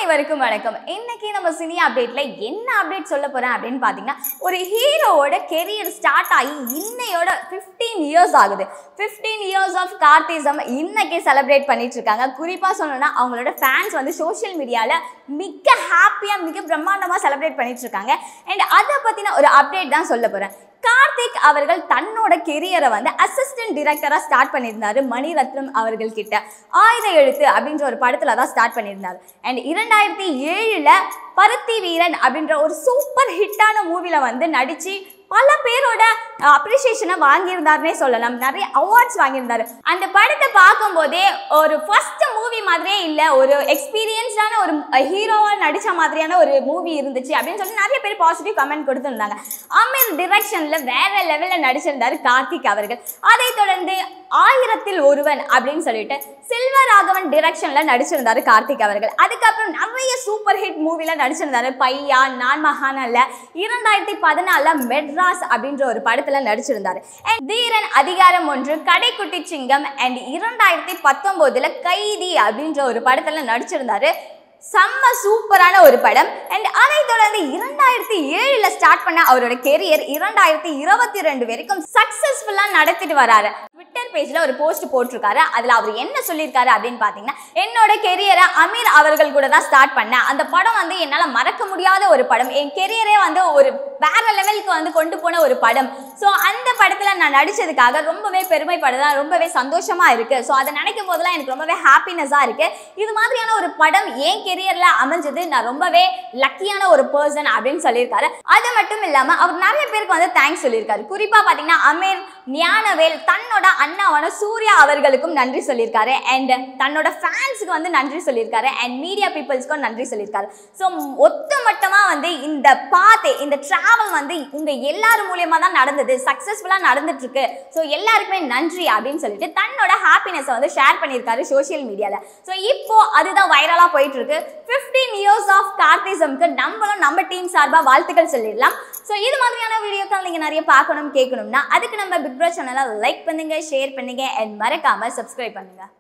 அனைவருக்கும் வணக்கம் இன்னைக்கு நம்ம சினி அப்டேட்ல என்ன அப்டேட் சொல்ல போறேன் அப்படின்னு பாத்தீங்கன்னா ஒரு ஹீரோவோட கெரியர் ஸ்டார்ட் ஆகி இன்னையோட 15 இயர்ஸ் ஆகுது 15 இயர்ஸ் ஆஃப் கார்த்திசம் இன்னைக்கு செலிப்ரேட் பண்ணிட்டு இருக்காங்க குறிப்பா சொல்லணும்னா அவங்களோட ஃபேன்ஸ் வந்து சோஷியல் மீடியால மிக ஹாப்பியா மிக பிரம்மாண்டமா செலிப்ரேட் பண்ணிட்டு இருக்காங்க அண்ட் அதை பத்தின ஒரு அப்டேட் தான் சொல்ல போறேன் கார்த்திக் அவர்கள் தன்னோட கெரியரை வந்து அசிஸ்டன்ட் டிரெக்டரா ஸ்டார்ட் பண்ணியிருந்தாரு மணிரத்னம் அவர்கள் கிட்ட ஆயுத எழுத்து அப்படின்ற ஒரு படத்துல தான் ஸ்டார்ட் பண்ணியிருந்தாரு அண்ட் இரண்டாயிரத்தி ஏழுல பருத்தி வீரன் அப்படின்ற ஒரு சூப்பர் ஹிட்டான மூவில வந்து நடிச்சு பல பேரோட அப்ரிசியேஷனை வாங்கியிருந்தாருனே சொல்லலாம் நிறைய அவார்ட்ஸ் வாங்கியிருந்தாரு அந்த படத்தை பார்க்கும்போதே ஒரு ஃபர்ஸ்ட் மூவி மாதிரியே இல்லை ஒரு எக்ஸ்பீரியன்ஸ்டான ஒரு ஹீரோவா நடிச்ச மாதிரியான ஒரு மூவி இருந்துச்சு அப்படின்னு சொல்லி நிறைய பேர் பாசிட்டிவ் கமெண்ட் கொடுத்துருந்தாங்க அமீர் டிரெக்ஷன்ல வேற லெவல்ல நடிச்சிருந்தாரு கார்த்திக் அவர்கள் அதைத் தொடர்ந்து ஆயிரத்தில் ஒருவன் அப்படின்னு சொல்லிட்டு செல்வராகவன் டிரெக்ஷன்ல நடிச்சிருந்தாரு கார்த்திக் அவர்கள் அதுக்கப்புறம் நிறைய சூப்பர் ஹிட் மூவில நடிச்சிருந்தாரு பையா நான் மகானல்ல இரண்டாயிரத்தி பதினாலுல மெட்ராஸ் அப்படின்ற ஒரு படத்துல நடிச்சிருந்தாரு அண்ட் தீரன் அதிகாரம் ஒன்று கடைக்குட்டி சிங்கம் அண்ட் இரண்டாயிரத்தி பத்தொன்பதுல கைதி அப்படின்ற ஒரு படத்துல நடிச்சிருந்தாரு செம்ம சூப்பரான ஒரு படம் அண்ட் அதைத் தொடர்ந்து இரண்டாயிரத்தி ஏழுல ஸ்டார்ட் பண்ண அவரோட கெரியர் இரண்டாயிரத்தி இருபத்தி ரெண்டு வரைக்கும் சக்சஸ்ஃபுல்லா நடத்திட்டு வராரு ட்விட்டர் பேஜ்ல ஒரு போஸ்ட் போட்டிருக்காரு அதுல அவர் என்ன சொல்லியிருக்காரு அப்படின்னு பாத்தீங்கன்னா என்னோட கெரியரை அமீர் அவர்கள் கூட தான் ஸ்டார்ட் பண்ணேன் அந்த படம் வந்து என்னால மறக்க முடியாத ஒரு படம் என் கெரியரே வந்து ஒரு வேற லெவலுக்கு வந்து கொண்டு போன ஒரு படம் ஸோ அந்த படத்துல நான் நடிச்சதுக்காக ரொம்பவே பெருமைப்படுறேன் ரொம்பவே சந்தோஷமா இருக்கு ஸோ அதை நினைக்கும் போதெல்லாம் எனக்கு ரொம்பவே ஹாப்பினஸா இருக்கு இது மாதிரியான ஒரு படம் என் கெரியர்ல அமைஞ்சது நான் ரொம்பவே லக்கியான ஒரு பர்சன் அப்படின்னு சொல்லியிருக்காரு அது மட்டும் இல்லாம அவர் நிறைய பேருக்கு வந்து தேங்க்ஸ் சொல்லியிருக்காரு குறிப்பா பாத்தீங்கன்னா அமீர் ஞானவேல் தன்னோட அண்ணாவான சூர்யா அவர்களுக்கும் நன்றி சொல்லியிருக்காரு அண்ட் தன்னோட ஃபேன்ஸுக்கு வந்து நன்றி சொல்லியிருக்காரு அண்ட் மீடியா பீப்புள்ஸ்க்கும் நன்றி சொல்லியிருக்காரு ஸோ ஒட்டுமொத்தமா வந்து இந்த பாத்து இந்த டிராவல் வந்து உங்க எல்லாரும் மூலியமா தான் நடந்தது சக்சஸ்ஃபுல்லா நடந்துட்டு இருக்கு ஸோ எல்லாருக்குமே நன்றி அப்படின்னு சொல்லிட்டு தன்னோட ஹாப்பினஸை வந்து ஷேர் பண்ணியிருக்காரு சோஷியல் மீடியால ஸோ இப்போ அதுதான் வைரலா போயிட்டு இருக்கு 15 இயர்ஸ் ஆஃப் கார்த்திசம்க்கு நம்மளும் நம்ம டீம் சார்பா வாழ்த்துக்கள் சொல்லிடலாம் ஸோ இது மாதிரியான வீடியோக்கள் நீங்க நிறைய பார்க்கணும் கேட்கணும்னா அதுக்கு நம்ம பிக் ப்ரோ சேனலை லைக் பண்ணுங்க ஷேர் பண்ணுங்க அண்ட் மறக்காம சப்ஸ்கிரைப் பண்ணுங்க